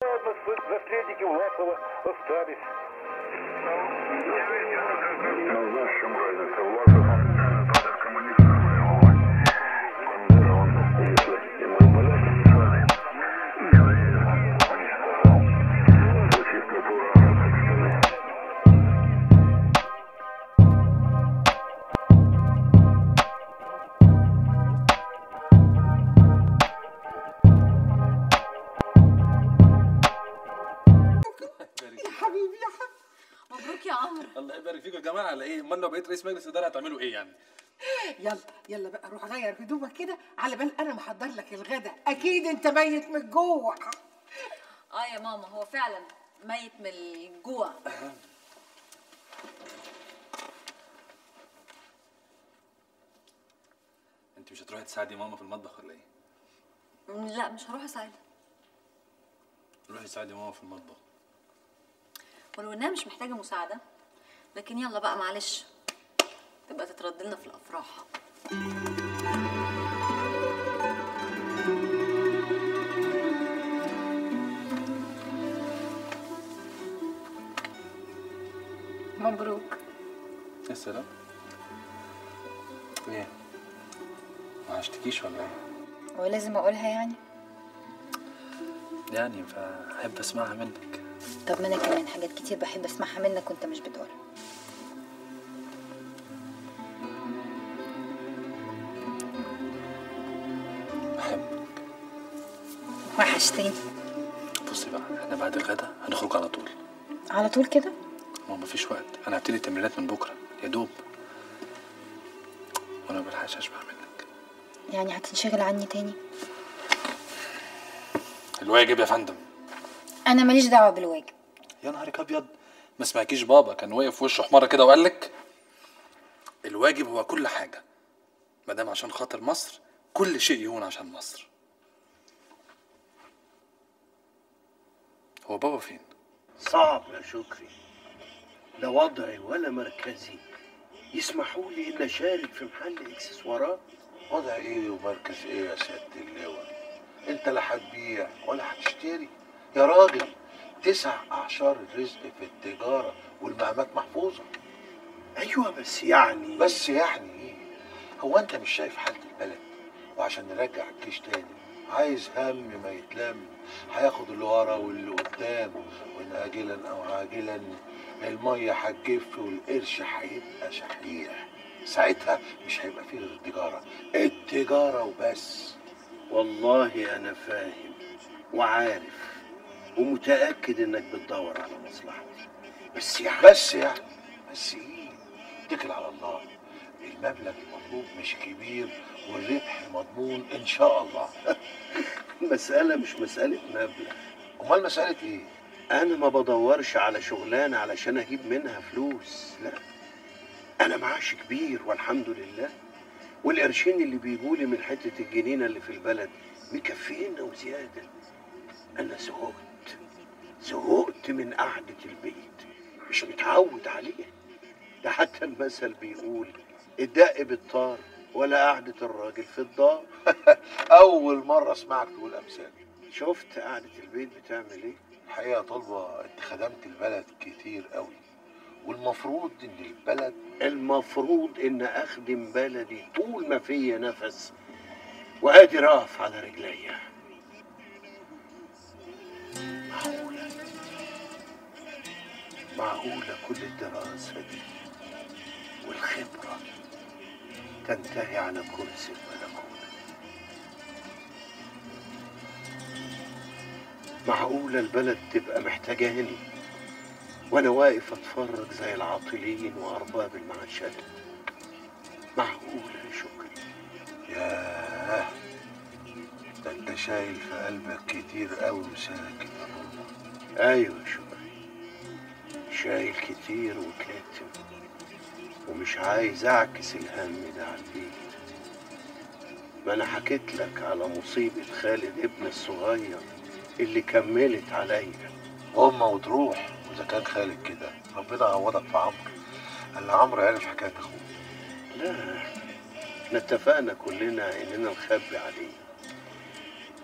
Наследники Власова остались. Ну, знаешь, в чем разница? Власов, он против коммунистов воевал. Бандера, он, если ему болят, мешали. Я не сказал. Звучит как урана, так сказать. يا حبيبي يا حبيبي مبروك يا عمرو الله يبارك فيكم يا جماعه على ايه؟ امال لو بقيت رئيس مجلس اداره هتعملوا ايه يعني؟ يلا يلا بقى روح غير هدومك كده على بال انا محضر لك الغدا اكيد انت ميت من الجوع اه يا ماما هو فعلا ميت من الجوع انت مش هتروحي تساعدي ماما في المطبخ ولا ايه؟ م، لا مش هروح اساعدها روحي ساعدي ماما في المطبخ ولو انها مش محتاجه مساعده لكن يلا بقى معلش تبقى تترد لنا في الافراح مبروك يا سلام ايه؟ ما عشتكيش ولا ايه؟ ولازم اقولها يعني يعني فاحب اسمعها منك طب ما انا كمان حاجات كتير بحب اسمعها منك وانت مش بتقولها بحبك وحشتني بصي بقى احنا بعد الغدا هنخرج على طول على طول كده ما هو مفيش وقت انا هبتدي التمرينات من بكره يا دوب وانا ما بلحقش اشبع منك يعني هتنشغل عني تاني الواجب يا فندم انا ماليش دعوه بالواجب يا نهارك ابيض ما سمعكيش بابا كان واقف في وشه حماره كده وقال لك الواجب هو كل حاجه ما دام عشان خاطر مصر كل شيء يهون عشان مصر هو بابا فين صعب يا شكري لا وضعي ولا مركزي يسمحوا لي ان اشارك في محل اكسسوارات وضع ايه ومركز ايه يا سيادة اللواء انت لا هتبيع ولا هتشتري يا راجل تسع اعشار الرزق في التجارة والمهامات محفوظة ايوه بس يعني بس يعني ايه هو انت مش شايف حالة البلد وعشان نرجع الجيش تاني عايز هم ما يتلم هياخد اللي ورا واللي قدام وان اجلا او عاجلا المية هتجف والقرش هيبقى شحيح ساعتها مش هيبقى فيه غير التجارة التجارة وبس والله انا فاهم وعارف ومتاكد انك بتدور على مصلحتي بس يعني بس يعني بس ايه اتكل على الله المبلغ المطلوب مش كبير والربح مضمون ان شاء الله المساله مش مساله مبلغ امال مسألة ايه انا ما بدورش على شغلانه علشان اجيب منها فلوس لا انا معاش كبير والحمد لله والقرشين اللي بيجولي من حته الجنينه اللي في البلد مكفينا وزياده انا زهقت زهقت من قعده البيت مش متعود عليها ده حتى المثل بيقول الدق بالطار ولا قعده الراجل في الدار اول مرة اسمعك تقول امثال شفت قعده البيت بتعمل ايه الحقيقة طالبة انت خدمت البلد كتير قوي والمفروض ان البلد المفروض ان اخدم بلدي طول ما فيا نفس وقادر اقف على رجليا معقولة معقولة كل الدراسة دي والخبرة تنتهي على كرسي البلكونة معقولة البلد تبقى محتاجاني وانا واقف اتفرج زي العاطلين وارباب المعاشات معقولة يا شكري ياه ده انت شايل في قلبك كتير قوي وساكت يا طلبة ايوه يا شكري شايل كتير وكاتم ومش عايز اعكس الهم ده على البيت ما انا حكيت لك على مصيبة خالد ابن الصغير اللي كملت عليا هما وتروح واذا كان خالد كده ربنا يعوضك في عمرو اللي عمرو عرف حكايه اخوه لا احنا اتفقنا كلنا اننا نخبي عليه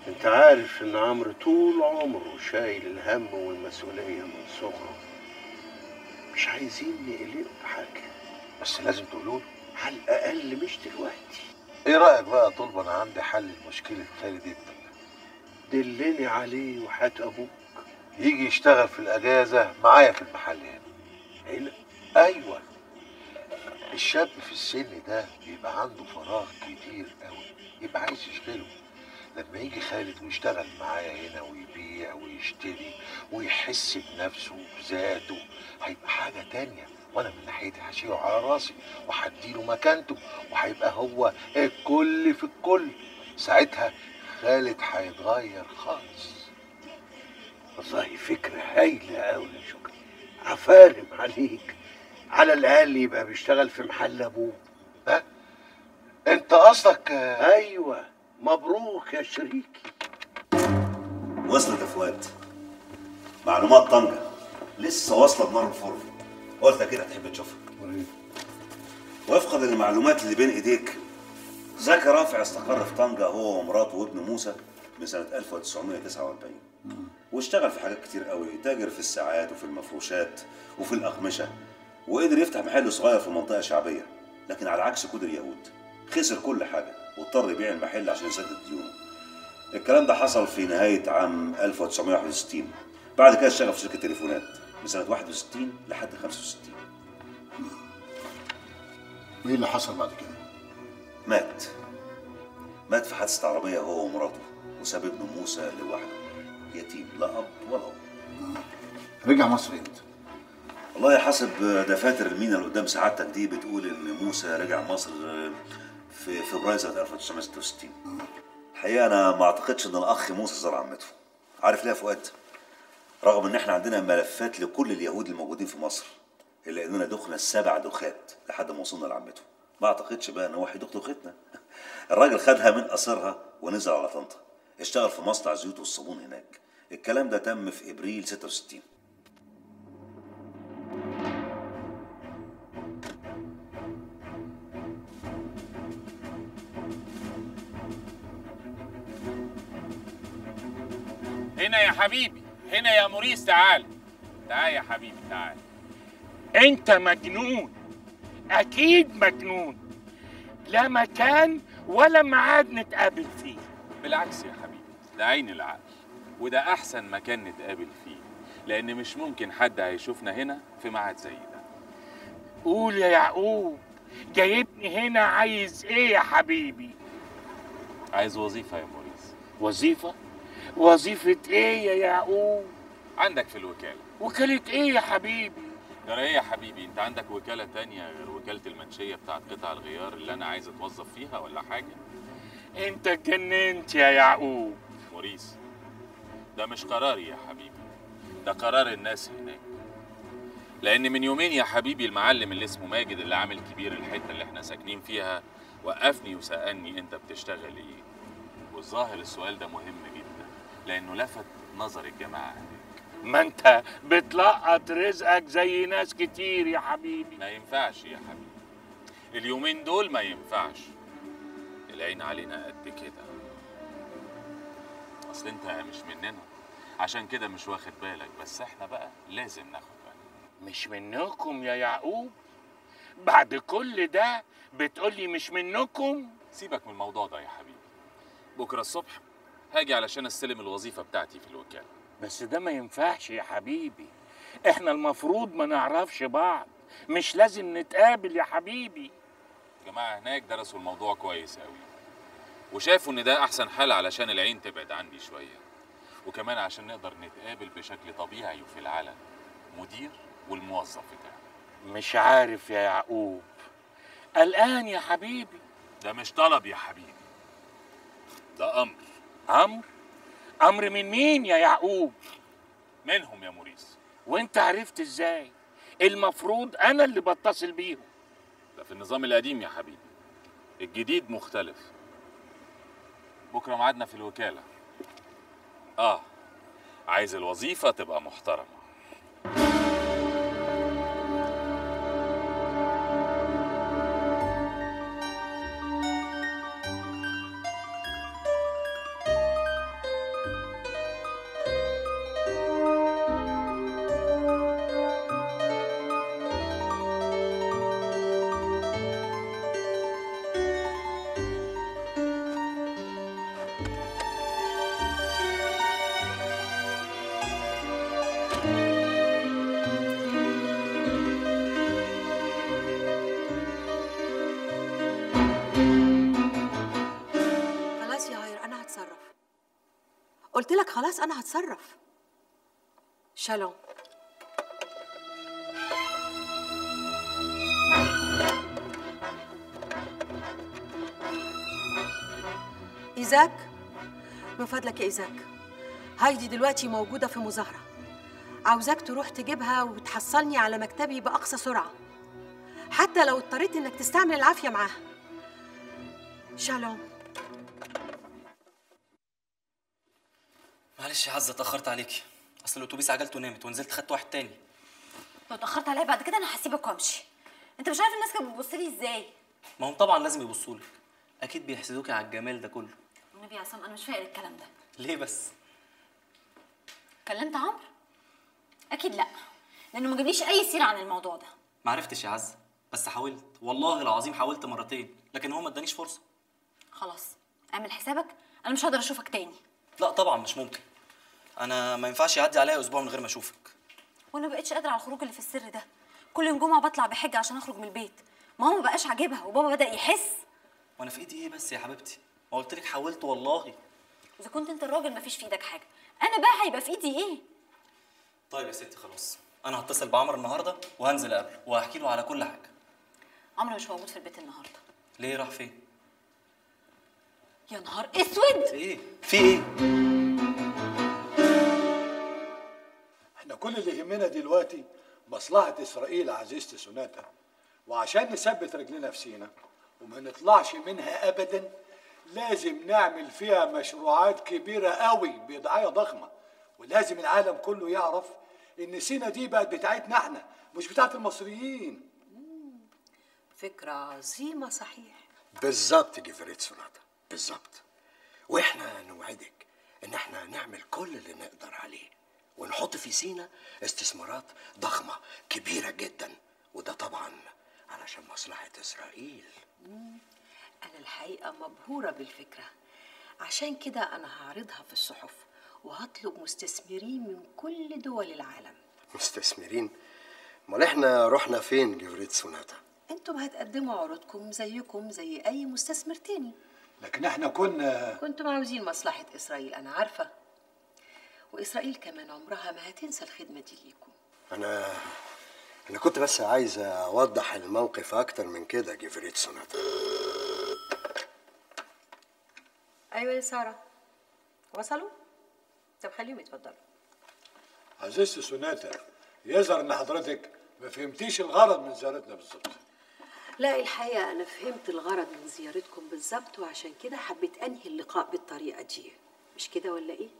انت عارف ان عمرو طول عمره شايل الهم والمسؤولية من صغره مش عايزين نقلقه بحاجة بس لازم تقولوا له على الأقل مش دلوقتي ايه رايك بقى يا طلبه انا عندي حل لمشكله خالد ابنك دلني عليه وحات أبوك يجي يشتغل في الاجازه معايا في المحل هنا هنا ايوه الشاب في السن ده بيبقى عنده فراغ كتير قوي يبقى عايز يشغله لما يجي خالد ويشتغل معايا هنا ويبيع ويشتري ويحس بنفسه وبذاته هيبقى حاجة تانية وانا من ناحيتي هشيله على راسي وهديله مكانته وهيبقى هو الكل في الكل ساعتها خالد هيتغير خالص والله فكرة هايلة أوي يا شكري عفارم عليك على الأقل يبقى بيشتغل في محل أبوه ها انت قصدك آه، أيوة مبروك يا شريكي وصلت يا فؤاد معلومات طنجة لسه واصلة بنار الفرن قلت كده تحب تشوفها وفقا للمعلومات اللي بين ايديك زكي رافع استقر في طنجة هو ومراته وابنه موسى من سنة 1949 واشتغل في حاجات كتير قوي تاجر في الساعات وفي المفروشات وفي الأقمشة وقدر يفتح محل صغير في منطقة شعبية لكن على عكس كود اليهود خسر كل حاجة واضطر يبيع المحل عشان يسدد ديونه الكلام ده حصل في نهاية عام 1961 بعد كده اشتغل في شركة تليفونات من سنة 61 لحد 65 ايه اللي حصل بعد كده مات مات في حادثة عربية هو ومراته وساب ابنه موسى لوحده يتيم لا أب ولا أم رجع مصر امتى والله حسب دفاتر المينا اللي قدام سعادتك دي بتقول إن موسى رجع مصر في فبراير سنة 1966 الحقيقة أنا ما أعتقدش إن الأخ موسى زار عمته عارف ليه يا فؤاد؟ رغم إن إحنا عندنا ملفات لكل اليهود الموجودين في مصر إلا إننا دخنا السبع دخات لحد ما وصلنا لعمته ما أعتقدش بقى إن هو هيدوخ دختنا الراجل خدها من قصرها ونزل على طنطا اشتغل في مصنع الزيوت والصابون هناك الكلام ده تم في ابريل 66 هنا يا حبيبي هنا يا موريس تعال تعال يا حبيبي تعال انت مجنون اكيد مجنون لا مكان ولا ميعاد نتقابل فيه بالعكس يا حبيبي ده عين العقل وده احسن مكان نتقابل فيه لان مش ممكن حد هيشوفنا هنا في ميعاد زي ده قول يا يعقوب جايبني هنا عايز ايه يا حبيبي عايز وظيفه يا موريس وظيفة وظيفة ايه يا يعقوب عندك في الوكاله وكالة ايه يا حبيبي ترى ايه يا حبيبي انت عندك وكاله تانية غير وكاله المنشيه بتاعت قطع الغيار اللي انا عايز اتوظف فيها ولا حاجه انت اتجننت يا يعقوب موريس ده مش قراري يا حبيبي ده قرار الناس هناك لان من يومين يا حبيبي المعلم اللي اسمه ماجد اللي عامل كبير الحته اللي احنا ساكنين فيها وقفني وسالني انت بتشتغل ايه والظاهر السؤال ده مهم جدا لانه لفت نظر الجماعه هناك ما انت بتلقط رزقك زي ناس كتير يا حبيبي ما ينفعش يا حبيبي اليومين دول ما ينفعش العين علينا قد كده اصل انت مش مننا عشان كده مش واخد بالك بس احنا بقى لازم ناخد بالنا مش منكم يا يعقوب بعد كل ده بتقولي مش منكم سيبك من الموضوع ده يا حبيبي بكره الصبح هاجي علشان استلم الوظيفه بتاعتي في الوكاله بس ده ما ينفعش يا حبيبي احنا المفروض ما نعرفش بعض مش لازم نتقابل يا حبيبي الجماعه هناك درسوا الموضوع كويس قوي وشافوا ان ده احسن حل علشان العين تبعد عني شويه وكمان عشان نقدر نتقابل بشكل طبيعي وفي العلن مدير والموظف بتاعه مش عارف يا يعقوب قلقان يا حبيبي ده مش طلب يا حبيبي ده امر امر امر من مين يا يعقوب منهم يا موريس وانت عرفت ازاي المفروض انا اللي بتصل بيهم ده في النظام القديم يا حبيبي الجديد مختلف بكره ميعادنا في الوكاله اه عايز الوظيفه تبقى محترمه لك خلاص انا هتصرف شالوم إيزاك من فضلك يا إيزاك هايدي دلوقتي موجودة في مظاهرة عاوزاك تروح تجيبها وتحصلني على مكتبي بأقصى سرعة حتى لو اضطريت إنك تستعمل العافية معاها شالوم معلش يا عزه اتاخرت عليكي اصل الاتوبيس عجلته نامت ونزلت خدت واحد تاني لو اتاخرت عليا بعد كده انا هسيبك وامشي انت مش عارف الناس كانت بتبص لي ازاي ما هم طبعا لازم يبصوا لك اكيد بيحسدوكي على الجمال ده كله والنبي يا عصام انا مش فايق الكلام ده ليه بس كلمت عمرو اكيد لا لانه ما جابليش اي سيره عن الموضوع ده ما عرفتش يا عزه بس حاولت والله العظيم حاولت مرتين لكن هو ما ادانيش فرصه خلاص اعمل حسابك انا مش هقدر اشوفك تاني لا طبعا مش ممكن انا ما ينفعش يعدي عليا اسبوع من غير ما اشوفك وانا ما بقتش قادره على الخروج اللي في السر ده كل يوم جمعه بطلع بحجه عشان اخرج من البيت ماما ما بقاش عاجبها وبابا بدا يحس وانا في ايدي ايه بس يا حبيبتي ما قلت لك حاولت والله اذا كنت انت الراجل ما فيش في ايدك حاجه انا بقى هيبقى في ايدي ايه طيب يا ستي خلاص انا هتصل بعمر النهارده وهنزل اقابله وهحكي له على كل حاجه عمرو مش موجود في البيت النهارده ليه راح فين يا نهار اسود ايه في ايه احنا كل اللي يهمنا دلوقتي مصلحة إسرائيل عزيزتي سوناتا وعشان نثبت رجلنا في سينا وما نطلعش منها أبدا لازم نعمل فيها مشروعات كبيرة قوي بضاعية ضخمة ولازم العالم كله يعرف إن سينا دي بقت بتاعتنا احنا مش بتاعت المصريين فكرة عظيمة صحيح بالظبط جيفريت سوناتا بالظبط واحنا نوعدك ان احنا نعمل كل اللي نقدر عليه ونحط في سينا استثمارات ضخمة كبيرة جدا وده طبعا علشان مصلحة إسرائيل أنا الحقيقة مبهورة بالفكرة عشان كده أنا هعرضها في الصحف وهطلب مستثمرين من كل دول العالم مستثمرين امال احنا رحنا فين جيفريت سوناتا انتم هتقدموا عروضكم زيكم زي أي مستثمر تاني لكن احنا كنا كنتم عاوزين مصلحة إسرائيل أنا عارفة وإسرائيل كمان عمرها ما هتنسى الخدمة دي ليكم انا انا كنت بس عايز اوضح الموقف اكتر من كده جيفريت سوناتا أيوة يا سارة وصلوا؟ طب خليهم يتفضلوا عزيزتي سوناتا يظهر إن حضرتك ما فهمتيش الغرض من زيارتنا بالظبط لا الحقيقة أنا فهمت الغرض من زيارتكم بالظبط وعشان كده حبيت أنهي اللقاء بالطريقة دي مش كده ولا إيه؟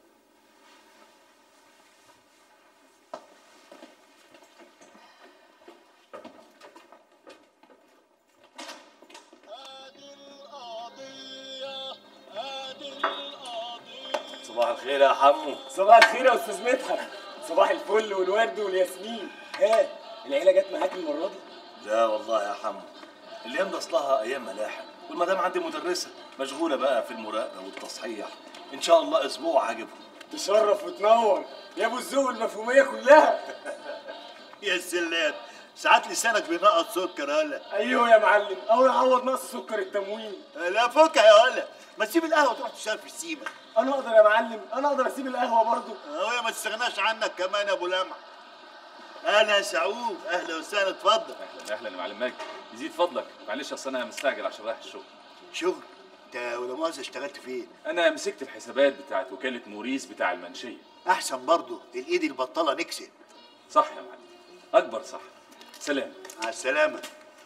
صباح الخير يا حمو صباح الخير يا استاذ مدحت صباح الفل والورد والياسمين ها العيله جت معاك المره دي لا والله يا حمو الايام ده اصلها ايام ملاحق والمدام عندي مدرسه مشغوله بقى في المراقبه والتصحيح ان شاء الله اسبوع هجيبهم تشرف وتنور يا ابو الذوق المفهوميه كلها يا سلام ساعات لسانك بينقط سكر هلا ايوه يا معلم اهو يعوض نقص سكر التموين لا فكها يا هلا ما تسيب القهوه تروح تشرب في السيما انا اقدر يا معلم انا اقدر اسيب القهوه برضه هو ما تستغناش عنك كمان يا ابو لمع اهلا يا سعود اهلا وسهلا اتفضل اهلا اهلا يا معلم ماجد يزيد فضلك معلش اصل انا مستعجل عشان رايح الشغل شغل انت ولا مؤاخذه اشتغلت فين انا مسكت الحسابات بتاعت وكاله موريس بتاع المنشيه احسن برضه الايد البطاله نكسب صح يا معلم اكبر صح سلام مع السلامه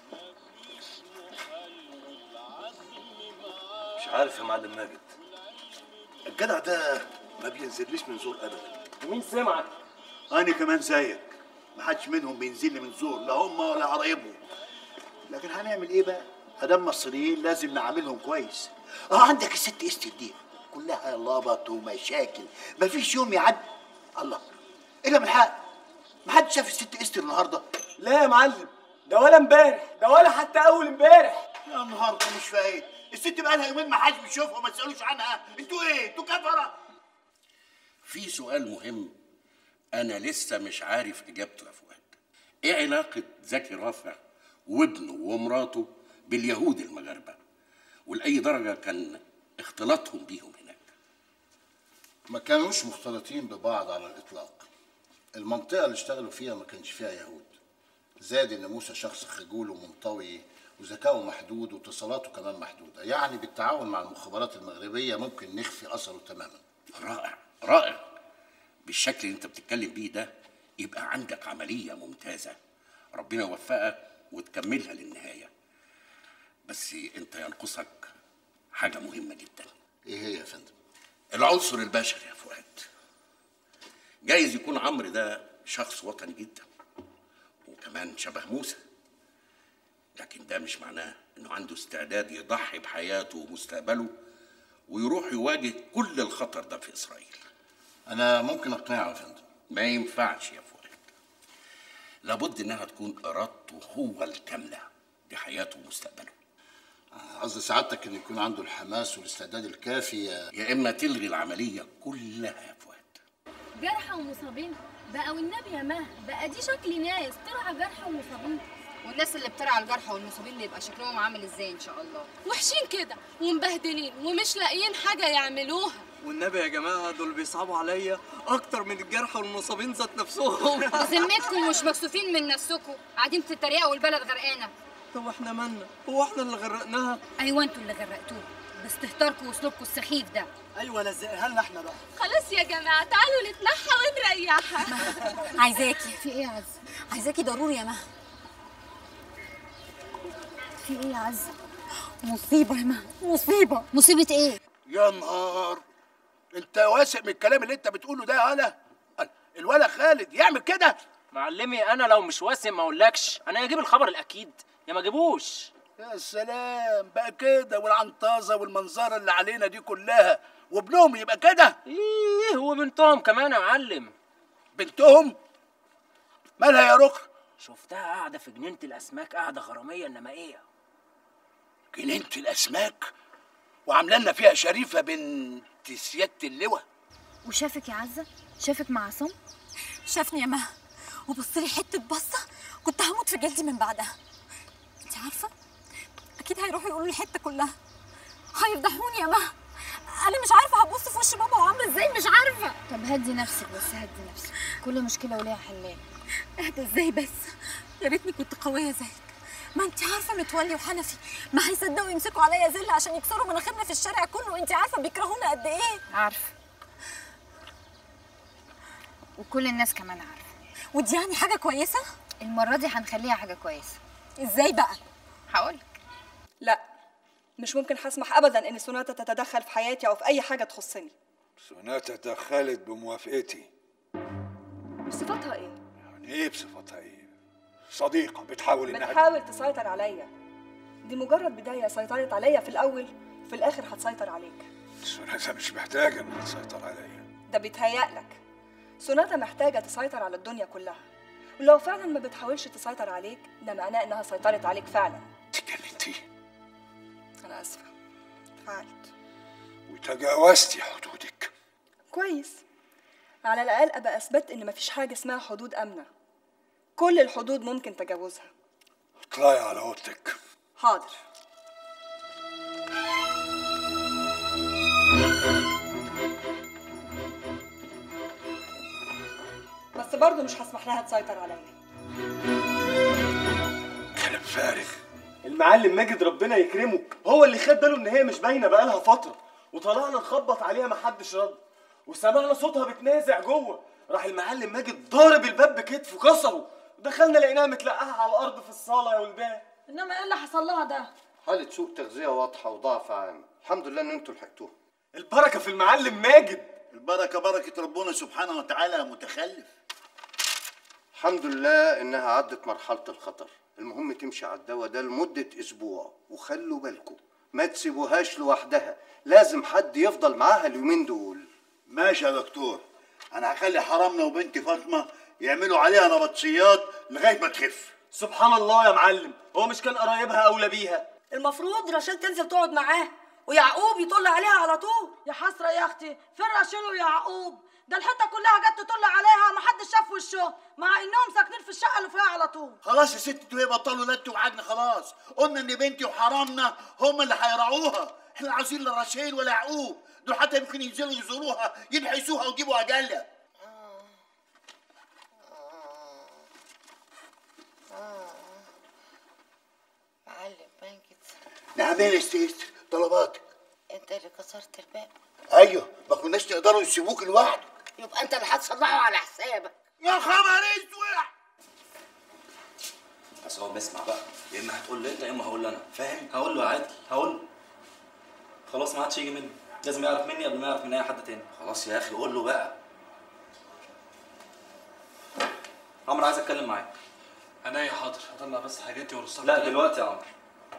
مش عارف يا معلم ماجد الجدع ده ما بينزليش من زور ابدا ومين سمعك انا كمان زيك ما حدش منهم بينزل لي من زور لا هم ولا قرايبهم لكن هنعمل ايه بقى ادام مصريين لازم نعاملهم كويس اه عندك الست استر دي كلها لبط ومشاكل مفيش يوم يعدي الله الا من حق ما حدش شاف الست استر النهارده لا يا معلم ده ولا امبارح ده ولا حتى اول امبارح يا النهارده مش فايت الست بقى لها يومين ما حدش بيشوفها وما تسالوش عنها انتوا ايه انتوا كفره في سؤال مهم أنا لسه مش عارف إجابته يا فؤاد. إيه علاقة زكي رافع وابنه ومراته باليهود المغاربة؟ ولأي درجة كان اختلاطهم بيهم هناك؟ ما كانوش مختلطين ببعض على الإطلاق المنطقة اللي اشتغلوا فيها ما كانش فيها يهود زاد إن موسى شخص خجول ومنطوي وذكائه محدود واتصالاته كمان محدودة يعني بالتعاون مع المخابرات المغربية ممكن نخفي أثره تماما رائع رائع بالشكل اللي انت بتتكلم بيه ده يبقى عندك عملية ممتازة ربنا يوفقك وتكملها للنهاية بس انت ينقصك حاجة مهمة جدا ايه هي يا فندم؟ العنصر البشري يا فؤاد جايز يكون عمرو ده شخص وطني جدا وكمان شبه موسى لكن ده مش معناه انه عنده استعداد يضحي بحياته ومستقبله ويروح يواجه كل الخطر ده في اسرائيل انا ممكن اقنعه يا فندم ما ينفعش يا فؤاد لابد انها تكون ارادته هو الكامله لحياته ومستقبله قصدي سعادتك ان يكون عنده الحماس والاستعداد الكافي يا اما تلغي العمليه كلها يا فؤاد جرحى ومصابين بقى والنبي يا مه بقى دي شكل ناس ترعى جرحى ومصابين والناس اللي بترعى الجرحى والمصابين اللي يبقى شكلهم عامل ازاي ان شاء الله وحشين كده ومبهدلين ومش لاقيين حاجه يعملوها والنبي يا جماعه دول بيصعبوا عليا اكتر من الجرحى والمصابين ذات نفسهم بذمتكم مش مكسوفين من نفسكم قاعدين تتريقوا والبلد غرقانه طب احنا مالنا هو احنا اللي غرقناها ايوه انتوا اللي غرقتوه باستهتاركم واسلوبكم السخيف ده ايوه لزقها لنا احنا بقى خلاص يا جماعه تعالوا نتنحى ونريحها عايزاكي في ايه يا عز عايزاكي ضروري يا مها في ايه يا عز مصيبه يا مها مصيبه مصيبه ايه يا نهار انت واثق من الكلام اللي انت بتقوله ده يا هلا الولد خالد يعمل كده معلمي انا لو مش واسم ما اقولكش انا هجيب الخبر الاكيد يا ما جيبوش يا سلام بقى كده والعنطازه والمنظره اللي علينا دي كلها وابنهم يبقى كده ايه وبنتهم كمان يا معلم بنتهم مالها يا ركن شفتها قاعده في جنينه الاسماك قاعده غراميه انما ايه جنينه الاسماك وعامله لنا فيها شريفه بنت سياده اللواء وشافك يا عزه شافك مع عصام شافني يا مها وبص لي حته بصه كنت هموت في جلدي من بعدها انت عارفه اكيد هيروحوا يقولوا الحته كلها هيفضحوني يا مها انا مش عارفه هبص في وش بابا وعامله ازاي مش عارفه طب هدي نفسك بس هدي نفسك كل مشكله وليها حلال اهدى ازاي بس يا ريتني كنت قويه زيك ما انت عارفه متولي وحنفي ما هيصدقوا يمسكوا عليا زل عشان يكسروا مناخيرنا في الشارع كله انت عارفه بيكرهونا قد ايه عارفه وكل الناس كمان عارفه ودي يعني حاجه كويسه المره دي هنخليها حاجه كويسه ازاي بقى هقولك لا مش ممكن هسمح ابدا ان سوناتا تتدخل في حياتي او في اي حاجه تخصني سوناتا دخلت بموافقتي بصفتها ايه يعني ايه بصفتها ايه صديقة بتحاول انها بتحاول تسيطر عليا دي مجرد بدايه سيطرت عليا في الاول في الاخر هتسيطر عليك سوناتا مش محتاجة انها تسيطر عليا ده بيتهيألك سوناتا محتاجه تسيطر على الدنيا كلها ولو فعلا ما بتحاولش تسيطر عليك ده معناه انها سيطرت عليك فعلا تكلمتي انا اسفه فعلت وتجاوزتي حدودك كويس على الاقل ابقى اثبت ان مفيش حاجه اسمها حدود امنه كل الحدود ممكن تجاوزها اطلعي على اوضتك حاضر بس برضه مش هسمح لها تسيطر عليا كلام فارغ المعلم ماجد ربنا يكرمه هو اللي خد باله ان هي مش باينه بقالها فتره وطلعنا نخبط عليها ما حدش رد وسمعنا صوتها بتنازع جوه راح المعلم ماجد ضارب الباب بكتفه كسره دخلنا لقيناها متلقاها على الارض في الصاله يا ولدان انما ايه اللي حصل لها ده حالة سوء تغذية واضحة وضعف عام الحمد لله ان انتوا لحقتوها البركه في المعلم ماجد البركه بركه ربنا سبحانه وتعالى يا متخلف الحمد لله انها عدت مرحلة الخطر المهم تمشي على الدواء ده لمدة اسبوع وخلوا بالكم ما تسيبوهاش لوحدها لازم حد يفضل معاها اليومين دول ماشي يا دكتور انا هخلي حرامنا وبنتي فاطمه يعملوا عليها نبطشيات لغايه ما تخف سبحان الله يا معلم هو مش كان قرايبها اولى بيها المفروض رشيل تنزل تقعد معاه ويعقوب يطل عليها على طول يا حسره يا اختي فين رشيل ويعقوب ده الحته كلها جت تطل عليها ما حدش شاف وشه مع انهم ساكنين في الشقه اللي فيها على طول خلاص يا ست انتوا ايه بطلوا لت وعدنا خلاص قلنا ان بنتي وحرامنا هم اللي هيرعوها احنا عاوزين لا رشيل ولا يعقوب دول حتى يمكن ينزلوا يزوروها يبحثوها ويجيبوا اجلها معلم ماجد نعم يا ست طلباتك انت اللي كسرت الباب ايوه ما كناش نقدروا نسيبوك لوحدك يبقى انت اللي هتصلحه على حسابك يا خبر اسود بس هو بسمع بقى يا اما هتقول له انت يا اما هقول له انا فاهم هقول له عادي هقول له خلاص ما عادش يجي مني لازم يعرف مني قبل ما يعرف من اي حد تاني خلاص يا اخي قول له بقى عمرو عايز اتكلم معاك انا يا حاضر هطلع بس حاجاتي وارصها لا دلوقتي يا عمرو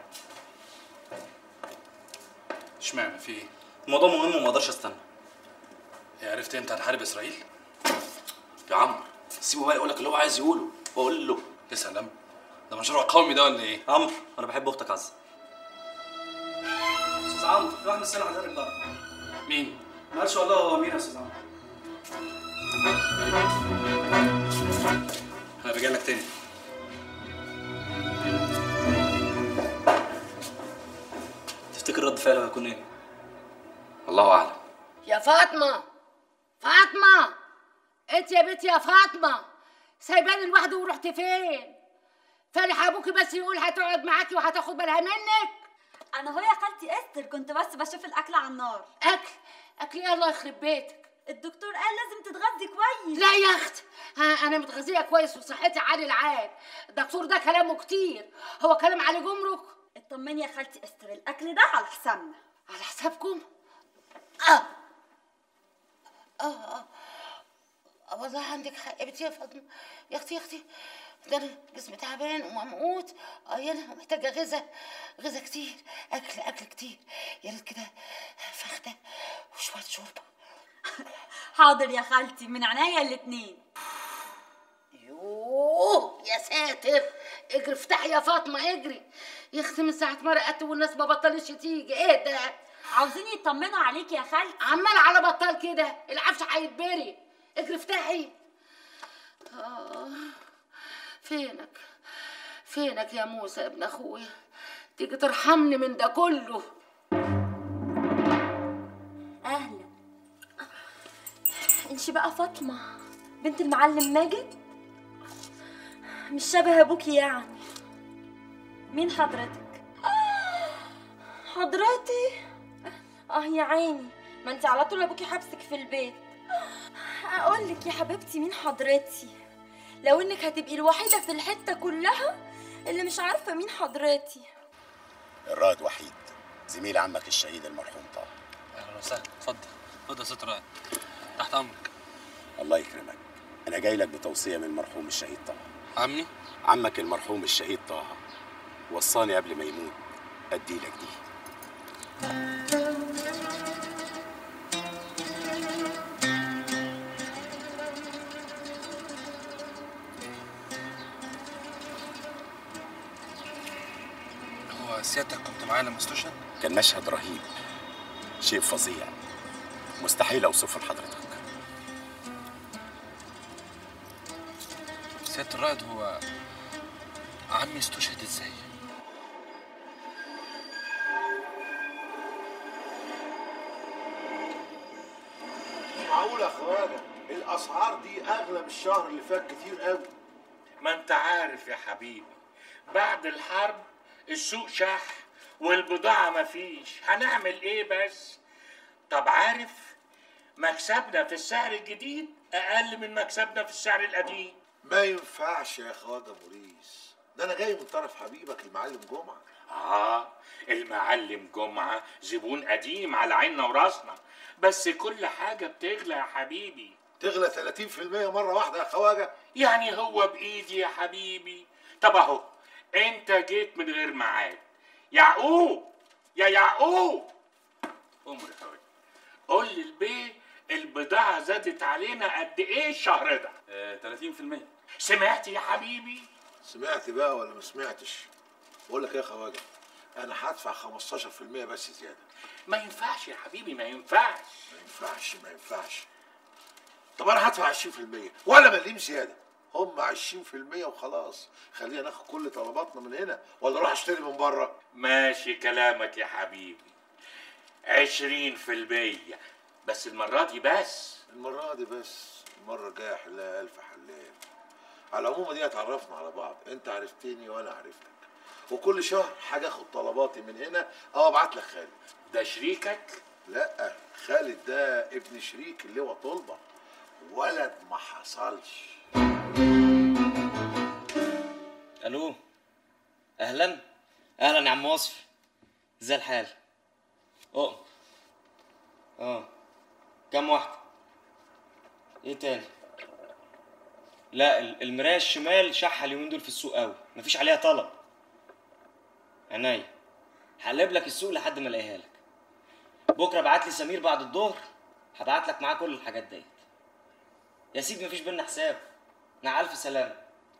اشمعنى في ايه؟ الموضوع مهم وما اقدرش استنى إيه، عرفت امتى هنحارب اسرائيل؟ يا عمرو سيبه بقى يقول لك اللي هو عايز يقوله وقول له يا سلام ده مشروع قومي ده ولا ايه؟ عمرو انا بحب اختك عزه استاذ عمرو في واحد مستني حضرتك بقى مين؟ ما قالش والله هو مين يا استاذ عمرو انا راجع لك تاني تفتكر رد فعله هيكون ايه؟ الله اعلم يا فاطمة فاطمة انت يا بنتي يا فاطمة سايباني لوحدي ورحت فين؟ فالح ابوكي بس يقول هتقعد معاكي وهتاخد بالها منك انا هو يا خالتي استر كنت بس بشوف الاكل على النار اكل اكل ايه الله يخرب بيتك الدكتور قال لازم تتغذي كويس لا يا اخت ها انا متغذيه كويس وصحتي عالي العال الدكتور ده كلامه كتير هو كلام على جمرك اطمني يا خالتي استر الاكل ده على حسابنا على حسابكم اه اه اه والله عندك حق يا بنتي يا فاطمه يا اختي يا اختي ده انا جسمي تعبان وممقوت اه يلا محتاجه غذاء غذاء كتير اكل اكل كتير يا ريت كده فخده وشويه شوربه حاضر يا خالتي من عينيا الاتنين يوه يا ساتر اجري افتحي يا فاطمه اجري يا اختي من ساعه ما رقدت والناس ما بطلتش تيجي ايه ده عاوزين يطمنوا عليك يا خالتي عمال على بطال كده العفش هيتبري اجري افتحي آه. فينك فينك يا موسى يا ابن اخويا تيجي ترحمني من ده كله اهلا انتي بقى فاطمه بنت المعلم ماجد مش شبه ابوكي يعني مين حضرتك حضرتي اه يا عيني ما انت على طول ابوكي حبسك في البيت اقول لك يا حبيبتي مين حضرتي لو انك هتبقي الوحيده في الحته كلها اللي مش عارفه مين حضرتي الرائد وحيد زميل عمك الشهيد المرحوم طه اهلا وسهلا اتفضل اتفضل يا ست رائد تحت امرك الله يكرمك انا جاي لك بتوصيه من المرحوم الشهيد طه عمي عمك المرحوم الشهيد طه وصاني قبل ما يموت ادي لك دي هو سيادتك كنت معايا لما استشهد؟ كان مشهد رهيب شيء فظيع مستحيل اوصفه لحضرتك سيادة الرائد هو عمي استشهد ازاي؟ مش معقول يا خواجه الاسعار دي اغلى من الشهر اللي فات كتير قوي ما انت عارف يا حبيبي بعد الحرب السوق شح والبضاعة مفيش هنعمل ايه بس طب عارف مكسبنا في السعر الجديد اقل من مكسبنا في السعر القديم ما ينفعش يا خواجه موريس ده انا جاي من طرف حبيبك المعلم جمعه اه المعلم جمعة زبون قديم على عيننا وراسنا بس كل حاجة بتغلى يا حبيبي تغلى 30% مره واحده يا خواجه يعني هو بايدي يا حبيبي طب اهو انت جيت من غير ميعاد يعقوب يا يعقوب قوم يا حبيبي قول للبيه البضاعة زادت علينا قد ايه الشهر ده؟ آه 30% سمعت يا حبيبي؟ سمعت بقى ولا ما سمعتش بقول لك ايه يا خواجه انا هدفع 15% بس زياده ما ينفعش يا حبيبي ما ينفعش ما ينفعش ما ينفعش طب انا هدفع 20% ولا مليم زياده هم 20% وخلاص خلينا ناخد كل طلباتنا من هنا ولا اروح اشتري من بره ماشي كلامك يا حبيبي عشرين في المية بس المرة دي بس المرة دي بس المرة الجاية احلها ألف حلال على العموم دي اتعرفنا على بعض انت عرفتني وانا عرفتك وكل شهر حاجة اخد طلباتي من هنا او ابعت لك خالد ده شريكك؟ لا خالد ده ابن شريك اللي هو طلبة ولد ما حصلش الو اهلا اهلا يا عم وصفي ازاي الحال اه اه كام واحده ايه تاني لا ال- المرايه الشمال شحه اليومين دول في السوق قوي مفيش عليها طلب عينيا هقلب لك السوق لحد ما الاقيها لك بكره ابعت لي سمير بعد الظهر هبعت لك معاه كل الحاجات ديت يا سيدي مفيش بينا حساب مع الف سلامه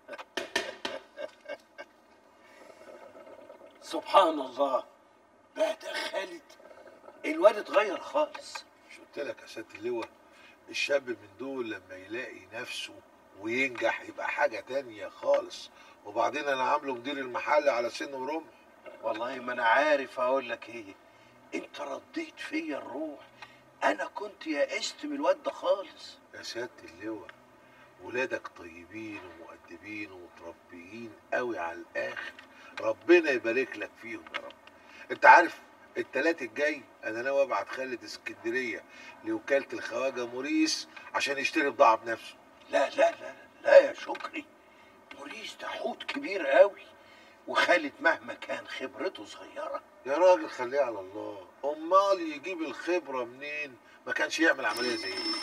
سبحان الله بقى ده خالد الواد اتغير خالص مش قلت لك يا سيادة اللواء الشاب من دول لما يلاقي نفسه وينجح يبقى حاجة تانية خالص وبعدين انا عامله مدير المحل على سن ورمح والله ما انا عارف اقول لك ايه انت رديت فيا الروح انا كنت يائست من الواد ده خالص يا سيادة اللواء ولادك طيبين ومؤدبين ومتربيين قوي على الاخر ربنا يبارك لك فيهم يا رب انت عارف التلات الجاي انا ناوي ابعت خالد اسكندريه لوكاله الخواجه موريس عشان يشتري بضاعه بنفسه لا لا لا لا يا شكري موريس ده حوت كبير قوي وخالد مهما كان خبرته صغيره يا راجل خليه على الله امال يجيب الخبره منين ما كانش يعمل عمليه زي دي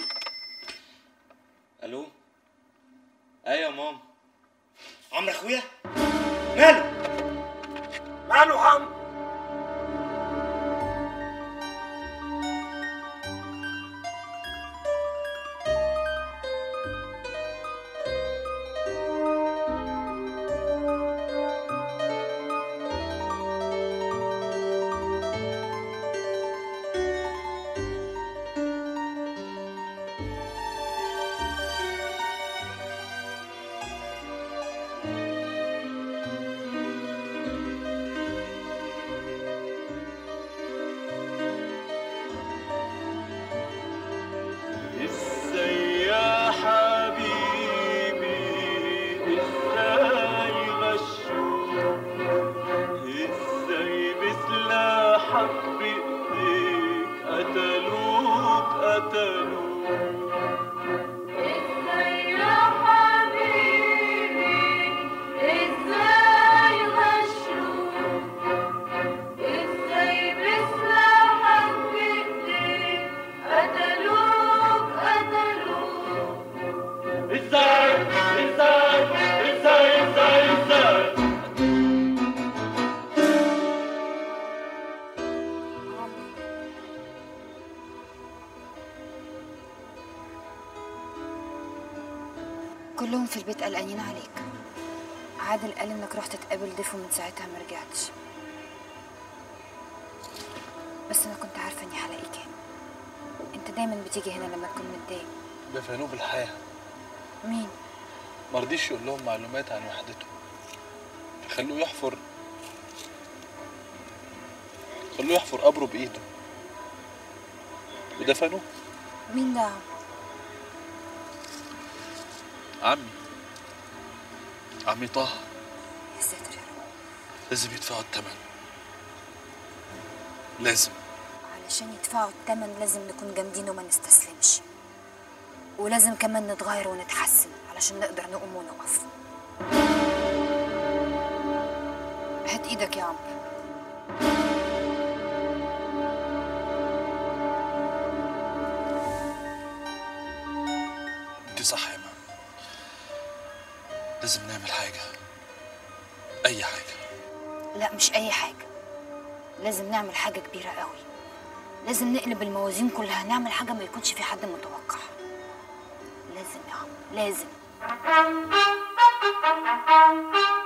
الو ايوه يا ماما عمرو اخويا ماله ماله عم ازاي يا حبيبي ازاي غشوك ازاي بسلاحك بايديك قتلوك قتلوك ازاي يا حبيبي ازاي غشوك ازاي بسلاحك بايديك قتلوك قتلوك ازاي ازاي ازاي ازاي ازاي كلهم في البيت قلقانين عليك عادل قال انك رحت تقابل ضيفه من ساعتها ما رجعتش بس انا كنت عارفه اني هلاقيك هنا انت دايما بتيجي هنا لما تكون متضايق دفنوه بالحياة مين ما رضيش يقول لهم معلومات عن وحدته خلوه يحفر خلوه يحفر قبره بإيده ودفنوه مين ده عمي عمي طه يا ساتر يا رب لازم يدفعوا الثمن لازم علشان يدفعوا الثمن لازم نكون جامدين وما نستسلمش ولازم كمان نتغير ونتحسن علشان نقدر نقوم ونقف هات ايدك يا عمرو انت صح يا ماما لازم نعمل حاجة أي حاجة لا مش اي حاجه لازم نعمل حاجه كبيره قوي لازم نقلب الموازين كلها نعمل حاجه ما يكونش في حد متوقعها لازم يا عمرو لازم